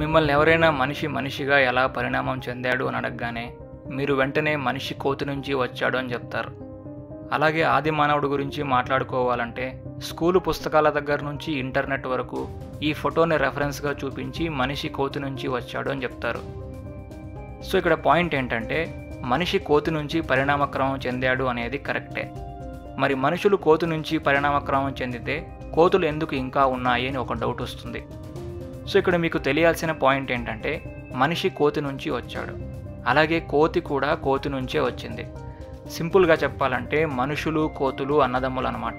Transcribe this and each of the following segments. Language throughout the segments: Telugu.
మిమ్మల్ని ఎవరైనా మనిషి మనిషిగా ఎలా పరిణామం చెందాడు అని అడగగానే మీరు వెంటనే మనిషి కోతి నుంచి వచ్చాడు అని చెప్తారు అలాగే ఆది మానవుడి గురించి మాట్లాడుకోవాలంటే స్కూలు పుస్తకాల దగ్గర నుంచి ఇంటర్నెట్ వరకు ఈ ఫోటోని రెఫరెన్స్గా చూపించి మనిషి కోతి నుంచి వచ్చాడు అని చెప్తారు సో ఇక్కడ పాయింట్ ఏంటంటే మనిషి కోతి నుంచి పరిణామక్రమం చెందాడు అనేది కరెక్టే మరి మనుషులు కోతి నుంచి పరిణామక్రమం చెందితే కోతులు ఎందుకు ఇంకా ఉన్నాయి అని ఒక డౌట్ వస్తుంది సో ఇక్కడ మీకు తెలియాల్సిన పాయింట్ ఏంటంటే మనిషి కోతి నుంచి వచ్చాడు అలాగే కోతి కూడా కోతి నుంచే వచ్చింది సింపుల్గా చెప్పాలంటే మనుషులు కోతులు అన్నదమ్ములు అనమాట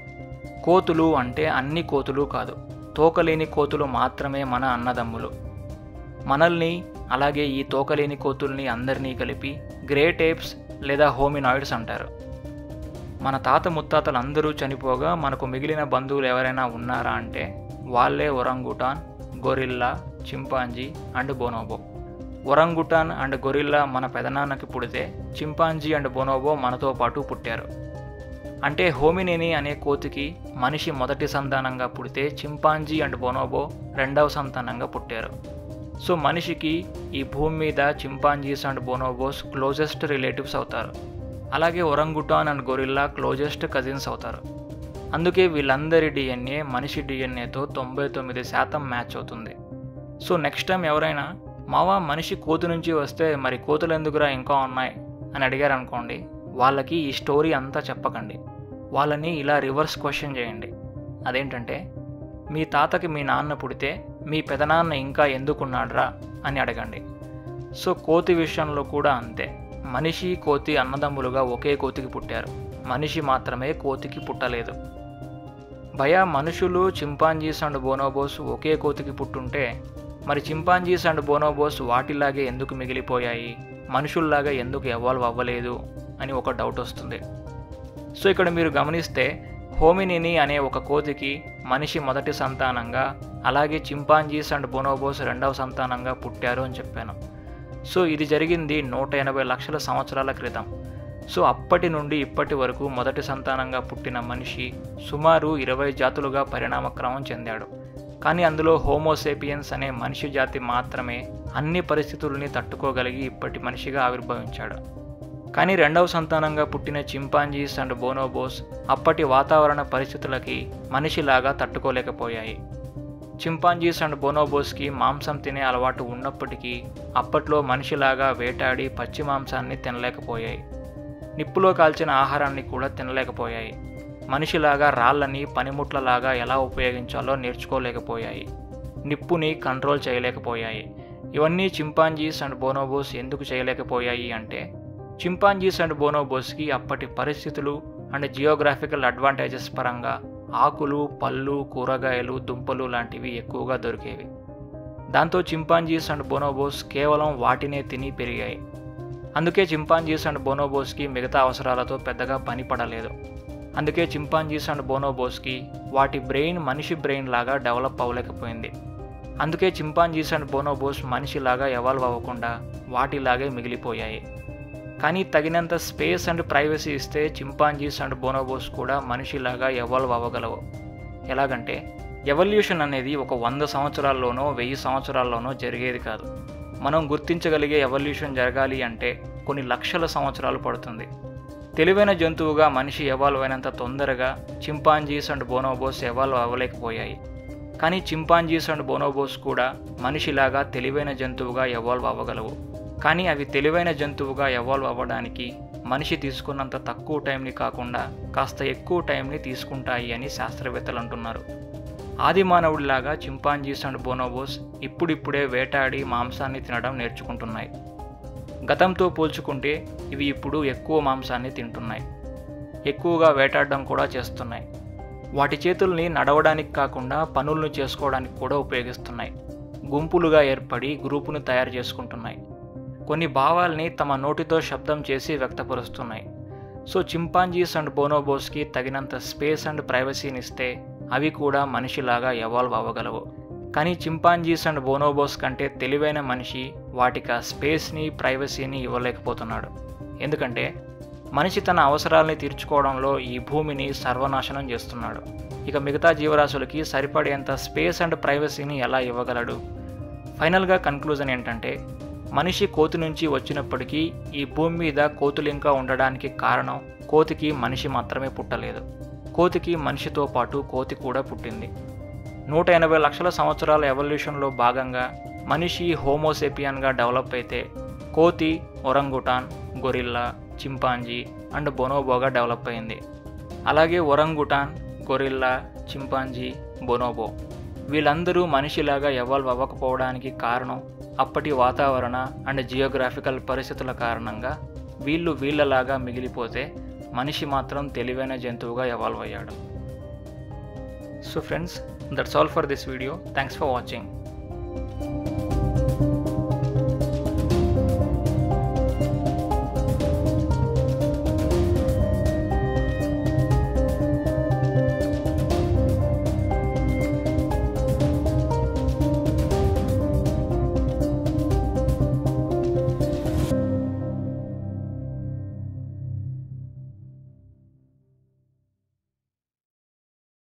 కోతులు అంటే అన్ని కోతులు కాదు తోకలేని కోతులు మాత్రమే మన అన్నదమ్ములు మనల్ని అలాగే ఈ తోకలేని కోతుల్ని అందరినీ కలిపి గ్రే టేప్స్ లేదా హోమినాయిడ్స్ అంటారు మన తాత ముత్తాతలు అందరూ చనిపోగా మనకు మిగిలిన బంధువులు ఎవరైనా ఉన్నారా అంటే వాళ్ళే orangutan gorilla chimpanzee and bonobo orangutan and gorilla మన పెదనాన్నకి పుడితే చింపాంజీ అండ్ బోనోబో మనతో పాటు పుట్టారు అంటే హోమినేని అనే కోతికి మనిషి మొదటి సంతానంగా పుడితే చింపాంజీ అండ్ బోనోబో రెండవ సంతానంగా పుట్టారు సో మనిషికి ఈ భూమి మీద chimpanzees and bonobos closest relatives అవుతారు అలాగే orangutan and gorilla closest cousins అవుతారు అందుకే వీళ్ళందరి డిఎన్ఏ మనిషి డిఎన్ఏతో తొంభై తొమ్మిది శాతం మ్యాచ్ అవుతుంది సో నెక్స్ట్ టైం ఎవరైనా మావా మనిషి కోతి నుంచి వస్తే మరి కోతులు ఎందుకురా ఇంకా ఉన్నాయి అని అడిగారు అనుకోండి వాళ్ళకి ఈ స్టోరీ అంతా చెప్పకండి వాళ్ళని ఇలా రివర్స్ క్వశ్చన్ చేయండి అదేంటంటే మీ తాతకి మీ నాన్న పుడితే మీ పెదనాన్న ఇంకా ఎందుకున్నాడ్రా అని అడగండి సో కోతి విషయంలో కూడా అంతే మనిషి కోతి అన్నదమ్ములుగా ఒకే కోతికి పుట్టారు మనిషి మాత్రమే కోతికి పుట్టలేదు భయ మనుషులు చింపాంజీస్ అండ్ బోనోబోస్ ఒకే కోతికి పుట్టుంటే మరి చింపాంజీస్ అండ్ బోనోబోస్ వాటిలాగే ఎందుకు మిగిలిపోయాయి మనుషుల్లాగా ఎందుకు ఎవాల్వ్ అవ్వలేదు అని ఒక డౌట్ వస్తుంది సో ఇక్కడ మీరు గమనిస్తే హోమినిని అనే ఒక కోతికి మనిషి మొదటి సంతానంగా అలాగే చింపాంజీస్ అండ్ బోనోబోస్ రెండవ సంతానంగా పుట్టారు అని చెప్పాను సో ఇది జరిగింది నూట ఎనభై లక్షల సంవత్సరాల క్రితం సో అప్పటి నుండి ఇప్పటి వరకు మొదటి సంతానంగా పుట్టిన మనిషి సుమారు ఇరవై జాతులుగా పరిణామక్రమం చెందాడు కానీ అందులో హోమోసేపియన్స్ అనే మనిషి జాతి మాత్రమే అన్ని పరిస్థితుల్ని తట్టుకోగలిగి ఇప్పటి మనిషిగా ఆవిర్భవించాడు కానీ రెండవ సంతానంగా పుట్టిన చింపాంజీస్ అండ్ బోనోబోస్ అప్పటి వాతావరణ పరిస్థితులకి మనిషిలాగా తట్టుకోలేకపోయాయి చింపాంజీస్ అండ్ బోనోబోస్కి మాంసం తినే అలవాటు ఉన్నప్పటికీ అప్పట్లో మనిషిలాగా వేటాడి పచ్చి మాంసాన్ని తినలేకపోయాయి నిప్పులో కాల్చిన ఆహారాన్ని కూడా తినలేకపోయాయి మనిషిలాగా రాళ్ళని పనిముట్లలాగా ఎలా ఉపయోగించాలో నేర్చుకోలేకపోయాయి నిప్పుని కంట్రోల్ చేయలేకపోయాయి ఇవన్నీ చింపాంజీస్ అండ్ బోనోబోస్ ఎందుకు చేయలేకపోయాయి అంటే చింపాంజీస్ అండ్ బోనోబోస్కి అప్పటి పరిస్థితులు అండ్ జియోగ్రాఫికల్ అడ్వాంటేజెస్ పరంగా ఆకులు పళ్ళు కూరగాయలు దుంపలు లాంటివి ఎక్కువగా దొరికేవి దాంతో చింపాంజీస్ అండ్ బోనోబోస్ కేవలం వాటినే తిని పెరిగాయి అందుకే చింపాంజీస్ అండ్ బోనోబోస్కి మిగతా అవసరాలతో పెద్దగా పని పడలేదు అందుకే చింపాంజీస్ అండ్ బోనోబోస్కి వాటి బ్రెయిన్ మనిషి బ్రెయిన్ లాగా డెవలప్ అవ్వలేకపోయింది అందుకే చింపాంజీస్ అండ్ బోనోబోస్ మనిషిలాగా ఎవాల్వ్ అవ్వకుండా వాటిలాగే మిగిలిపోయాయి కానీ తగినంత స్పేస్ అండ్ ప్రైవసీ ఇస్తే చింపాంజీస్ అండ్ బోనోబోస్ కూడా మనిషిలాగా ఎవాల్వ్ అవ్వగలవు ఎలాగంటే ఎవల్యూషన్ అనేది ఒక వంద సంవత్సరాల్లోనో వెయ్యి సంవత్సరాల్లోనో జరిగేది కాదు మనం గుర్తించగలిగే ఎవల్యూషన్ జరగాలి అంటే కొన్ని లక్షల సంవత్సరాలు పడుతుంది తెలివైన జంతువుగా మనిషి ఎవాల్వ్ అయినంత తొందరగా చింపాంజీస్ అండ్ బోనోబోస్ ఎవాల్వ్ అవ్వలేకపోయాయి కానీ చింపాంజీస్ అండ్ బోనోబోస్ కూడా మనిషిలాగా తెలివైన జంతువుగా ఎవాల్వ్ అవ్వగలవు కానీ అవి తెలివైన జంతువుగా ఎవాల్వ్ అవ్వడానికి మనిషి తీసుకున్నంత తక్కువ టైంని కాకుండా కాస్త ఎక్కువ టైంని తీసుకుంటాయి అని శాస్త్రవేత్తలు అంటున్నారు ఆది మానవుడిలాగా చింపాంజీస్ అండ్ బోనోబోస్ ఇప్పుడిప్పుడే వేటాడి మాంసాన్ని తినడం నేర్చుకుంటున్నాయి గతంతో పోల్చుకుంటే ఇవి ఇప్పుడు ఎక్కువ మాంసాన్ని తింటున్నాయి ఎక్కువగా వేటాడడం కూడా చేస్తున్నాయి వాటి చేతుల్ని నడవడానికి కాకుండా పనులను చేసుకోవడానికి కూడా ఉపయోగిస్తున్నాయి గుంపులుగా ఏర్పడి గ్రూపును తయారు చేసుకుంటున్నాయి కొన్ని భావాల్ని తమ నోటితో శబ్దం చేసి వ్యక్తపరుస్తున్నాయి సో చింపాంజీస్ అండ్ బోనోబోస్కి తగినంత స్పేస్ అండ్ ప్రైవసీని ఇస్తే అవి కూడా మనిషిలాగా ఎవాల్వ్ అవ్వగలవు కానీ చింపాంజీస్ అండ్ బోనోబోస్ కంటే తెలివైన మనిషి వాటికి ఆ స్పేస్ని ప్రైవసీని ఇవ్వలేకపోతున్నాడు ఎందుకంటే మనిషి తన అవసరాల్ని తీర్చుకోవడంలో ఈ భూమిని సర్వనాశనం చేస్తున్నాడు ఇక మిగతా జీవరాశులకి సరిపడేంత స్పేస్ అండ్ ప్రైవసీని ఎలా ఇవ్వగలడు ఫైనల్గా కన్క్లూజన్ ఏంటంటే మనిషి కోతి నుంచి వచ్చినప్పటికీ ఈ భూమి మీద కోతులు ఇంకా ఉండడానికి కారణం కోతికి మనిషి మాత్రమే పుట్టలేదు కోతికి మనిషితో పాటు కోతి కూడా పుట్టింది నూట ఎనభై లక్షల సంవత్సరాల ఎవల్యూషన్లో భాగంగా మనిషి హోమోసెపియన్గా డెవలప్ అయితే కోతి ఒరంగుటాన్ గొరిల్లా చింపాంజీ అండ్ బొనోబోగా డెవలప్ అయింది అలాగే ఒరంగుటాన్ గొరిల్లా చింపాంజీ బొనోబో వీళ్ళందరూ మనిషిలాగా ఎవాల్వ్ అవ్వకపోవడానికి కారణం అప్పటి వాతావరణ అండ్ జియోగ్రాఫికల్ పరిస్థితుల కారణంగా వీళ్ళు వీళ్ళలాగా మిగిలిపోతే మనిషి మాత్రం తెలివైన జంతువుగా ఎవాల్వ్ అయ్యాడు so friends that's all for this video thanks for watching